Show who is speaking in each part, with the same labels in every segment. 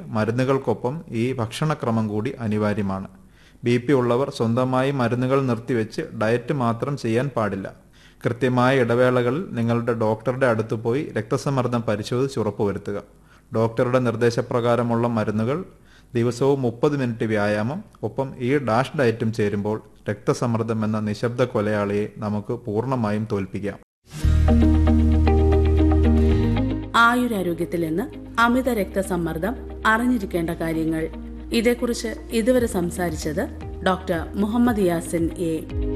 Speaker 1: മരുന്നുകൾക്കൊപ്പം ഈ ഭക്ഷണക്രമം കൂടി അനിവാര്യമാണ് ബി പി ഉള്ളവർ സ്വന്തമായി മരുന്നുകൾ നിർത്തിവെച്ച് ഡയറ്റ് മാത്രം ചെയ്യാൻ പാടില്ല കൃത്യമായ ഇടവേളകളിൽ നിങ്ങളുടെ ഡോക്ടറുടെ അടുത്ത് പോയി രക്തസമ്മർദ്ദം പരിശോധിച്ച് ഉറപ്പുവരുത്തുക ഡോക്ടറുടെ നിർദ്ദേശപ്രകാരമുള്ള മരുന്നുകൾ ദിവസവും മുപ്പത് മിനിറ്റ് വ്യായാമം ഒപ്പം ഈ ഡാഷ് ഡയറ്റും ചേരുമ്പോൾ രക്തസമ്മർദ്ദം എന്ന നിശബ്ദ കൊലയാളിയെ നമുക്ക് പൂർണ്ണമായും തോൽപ്പിക്കാം
Speaker 2: ആയുരാരോഗ്യത്തിൽ നിന്ന് അമിത രക്തസമ്മർദ്ദം അറിഞ്ഞിരിക്കേണ്ട കാര്യങ്ങൾ ഇതേക്കുറിച്ച് ഇതുവരെ സംസാരിച്ചത് doctor Muhammad Yasin a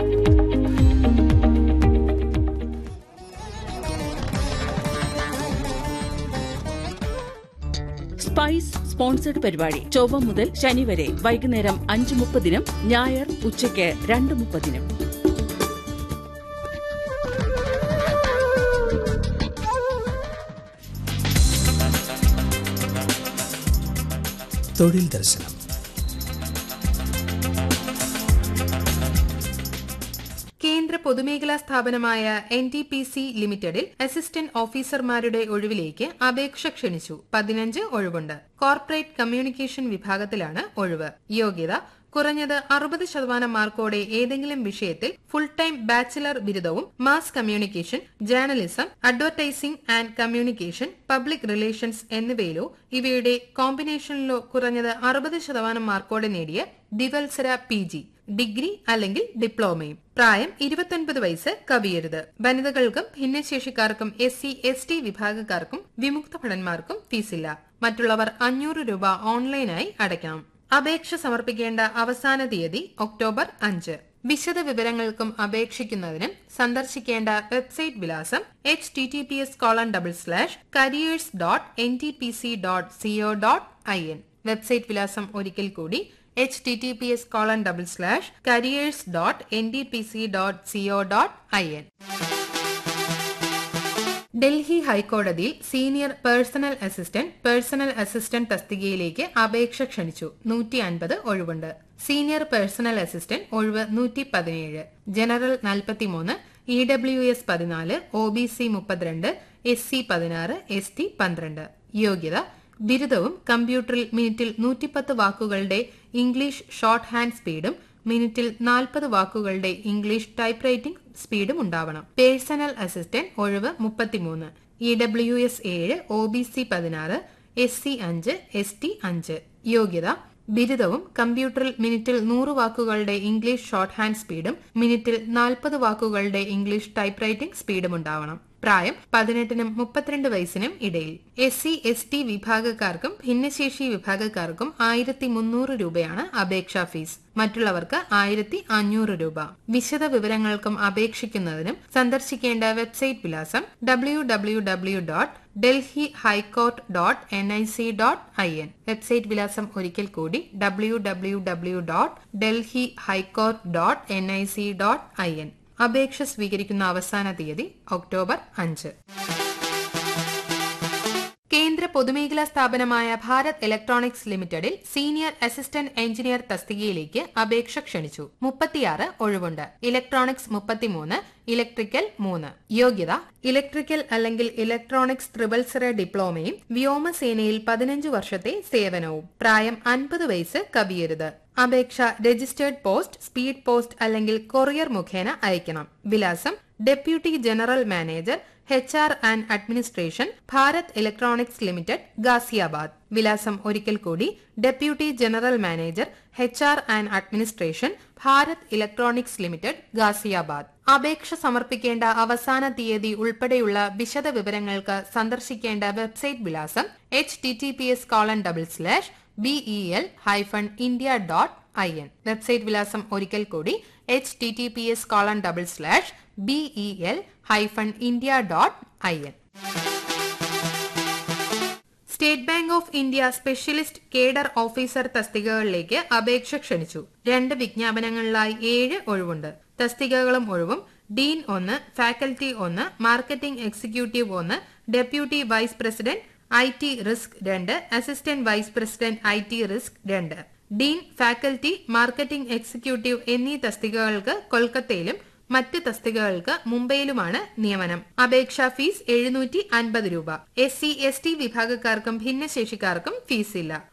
Speaker 2: spice sponsored പരിപാടി ചൊവ്വ മുതൽ ശനി വരെ വൈകുന്നേരം അഞ്ച് മുപ്പതിനും ഞായർ ഉച്ചയ്ക്ക് രണ്ട് മുപ്പതിനും
Speaker 3: തൊഴിൽ ദർശനം
Speaker 4: കേന്ദ്ര പൊതുമേഖലാ സ്ഥാപനമായ എൻ ടി പി സി ലിമിറ്റഡിൽ അസിസ്റ്റന്റ് ഓഫീസർമാരുടെ ഒഴിവിലേക്ക് അപേക്ഷ ക്ഷണിച്ചു പതിനഞ്ച് ഒഴിവുണ്ട് കോർപ്പറേറ്റ് കമ്മ്യൂണിക്കേഷൻ വിഭാഗത്തിലാണ് ഒഴിവ് യോഗ്യത കുറഞ്ഞത് അറുപത് ശതമാനം മാർക്കോടെ ഏതെങ്കിലും വിഷയത്തിൽ ഫുൾ ടൈം ബാച്ചിലർ ബിരുദവും mass communication journalism advertising and communication public relations എന്നിവയിലോ ഇവയുടെ കോമ്പിനേഷനിലോ കുറഞ്ഞത് അറുപത് ശതമാനം മാർക്കോടെ നേടിയ ദ്വിവത്സര പി ജി ഡിഗ്രി അല്ലെങ്കിൽ ഡിപ്ലോമയും പ്രായം ഇരുപത്തൊൻപത് വയസ്സ് കവിയരുത് വനിതകൾക്കും ഭിന്നശേഷിക്കാർക്കും എസ് സി എസ് ടി വിഭാഗക്കാർക്കും വിമുക്ത ഭടന്മാർക്കും ഫീസില്ല മറ്റുള്ളവർ അഞ്ഞൂറ് രൂപ ഓൺലൈനായി അടയ്ക്കണം അപേക്ഷ സമർപ്പിക്കേണ്ട അവസാന തീയതി ഒക്ടോബർ അഞ്ച് വിശദ വിവരങ്ങൾക്കും അപേക്ഷിക്കുന്നതിനും സന്ദർശിക്കേണ്ട വെബ്സൈറ്റ് വിലാസം H T T P S colon double slash careers dot N T P C dot co dot I N website വിലാസം ഒരിക്കൽ കൂടി H T T P S colon double slash careers dot N D P C dot co dot I N Delhi ഹൈക്കോടതിയിൽ senior personal assistant personal assistant തസ്തികയിലേക്ക് അപേക്ഷ ക്ഷണിച്ചു നൂറ്റി അൻപത് ഒഴിവുണ്ട് സീനിയർ പേഴ്സണൽ അസിസ്റ്റന്റ് ഒഴിവ് നൂറ്റി പതിനേഴ് ജനറൽ നാൽപ്പത്തിമൂന്ന് ഇ ഡബ്ല്യു എസ് പതിനാല് ഒ ബി സി മുപ്പത്തിരണ്ട് എസ് സി പതിനാറ് എസ് ടി പന്ത്രണ്ട് യോഗ്യത ബിരുദവും കമ്പ്യൂട്ടറിൽ മിനിറ്റിൽ നൂറ്റിപ്പത്ത് വാക്കുകളുടെ ഇംഗ്ലീഷ് ഷോർട്ട് ഹാൻഡ് സ്പീഡും മിനിറ്റിൽ നാൽപ്പത് വാക്കുകളുടെ ഇംഗ്ലീഷ് ടൈപ്പ് റൈറ്റിംഗ് സ്പീഡും ഉണ്ടാവണം പേഴ്സണൽ അസിസ്റ്റന്റ് ഒഴിവ് മുപ്പത്തിമൂന്ന് ഇ ഡബ്ല്യു എസ് ഏഴ് ഒ ബി സി പതിനാറ് എസ് സി അഞ്ച് എസ് ടി അഞ്ച് യോഗ്യത ബിരുദവും കമ്പ്യൂട്ടറിൽ മിനിറ്റിൽ നൂറ് വാക്കുകളുടെ ഇംഗ്ലീഷ് ഷോർട്ട് ഹാൻഡ് സ്പീഡും മിനിറ്റിൽ നാൽപ്പത് വാക്കുകളുടെ ഇംഗ്ലീഷ് ടൈപ്പ് റൈറ്റിംഗ് സ്പീഡും ഉണ്ടാവണം പ്രായം പതിനെട്ടിനും മുപ്പത്തിരണ്ട് വയസ്സിനും ഇടയിൽ എസ് സി എസ് ടി വിഭാഗക്കാർക്കും ഭിന്നശേഷി വിഭാഗക്കാർക്കും ആയിരത്തി മുന്നൂറ് രൂപയാണ് അപേക്ഷാ ഫീസ് മറ്റുള്ളവർക്ക് ആയിരത്തി അഞ്ഞൂറ് രൂപ വിശദ വിവരങ്ങൾക്കും അപേക്ഷിക്കുന്നതിനും സന്ദർശിക്കേണ്ട വെബ്സൈറ്റ് വിലാസം W W W dot Delhi high court dot N I C dot I N website വിലാസം ഒരിക്കൽ കൂടി W W W dot Delhi high court dot N I C dot I N അപേക്ഷ സ്വീകരിക്കുന്ന അവസാന തീയതി ഒക്ടോബർ അഞ്ച് കേന്ദ്ര പൊതുമേഖലാ സ്ഥാപനമായ ഭാരത് ഇലക്ട്രോണിക്സ് ലിമിറ്റഡിൽ സീനിയർ അസിസ്റ്റന്റ് എഞ്ചിനീയർ തസ്തികയിലേക്ക് അപേക്ഷ ക്ഷണിച്ചു മുപ്പത്തിയാറ് ഒഴിവുണ്ട് ഇലക്ട്രോണിക്സ് മുപ്പത്തിമൂന്ന് ഇലക്ട്രിക്കൽ മൂന്ന് യോഗ്യത ഇലക്ട്രിക്കൽ അല്ലെങ്കിൽ ഇലക്ട്രോണിക്സ് ത്രിവത്സര ഡിപ്ലോമയും വ്യോമസേനയിൽ പതിനഞ്ച് വർഷത്തെ സേവനവും പ്രായം അൻപത് വയസ്സ് കവിയരുത് അപേക്ഷ രജിസ്റ്റേർഡ് പോസ്റ്റ് സ്പീഡ് പോസ്റ്റ് അല്ലെങ്കിൽ കൊറിയർ മുഖേന അയക്കണം വിലാസം deputy general manager H R and administration Bharat electronics limited Ghaziabad വിലാസം ഒരിക്കൽ കൂടി deputy general manager H R and administration Bharat electronics limited Ghaziabad അപേക്ഷ സമർപ്പിക്കേണ്ട അവസാന തീയതി ഉൾപ്പെടെയുള്ള വിശദ വിവരങ്ങൾക്ക് സന്ദർശിക്കേണ്ട വെബ്സൈറ്റ് വിലാസം H T T P S colon double slash B E L hyphen India dot I N website വിലാസം ഒരിക്കൽ കൂടി H T T P S colon double slash B E L hyphen India dot I N state bank of India specialist cadre officer തസ്തികകളിലേക്ക് അപേക്ഷ ക്ഷണിച്ചു രണ്ട് വിജ്ഞാപനങ്ങളിലായി ഏഴ് ഒഴിവുണ്ട് തസ്തികകളും ഒഴിവും ഡീൻ ഒന്ന് ഫാക്കൽറ്റി ഒന്ന് മാർക്കറ്റിംഗ് എക്സിക്യൂട്ടീവ് ഒന്ന് deputy vice president I T risk രണ്ട് assistant vice president I T risk രണ്ട് ഡീൻ ഫാക്കൽറ്റി മാർക്കറ്റിംഗ് എക്സിക്യൂട്ടീവ് എന്നീ തസ്തികകൾക്ക് കൊൽക്കത്തയിലും മറ്റ് തസ്തികകൾക്ക് മുംബൈയിലുമാണ് നിയമനം അപേക്ഷാ ഫീസ് എഴുന്നൂറ്റി അൻപത് രൂപ എസ് സി എസ് ടി വിഭാഗക്കാർക്കും ഭിന്നശേഷിക്കാർക്കും ഫീസില്ല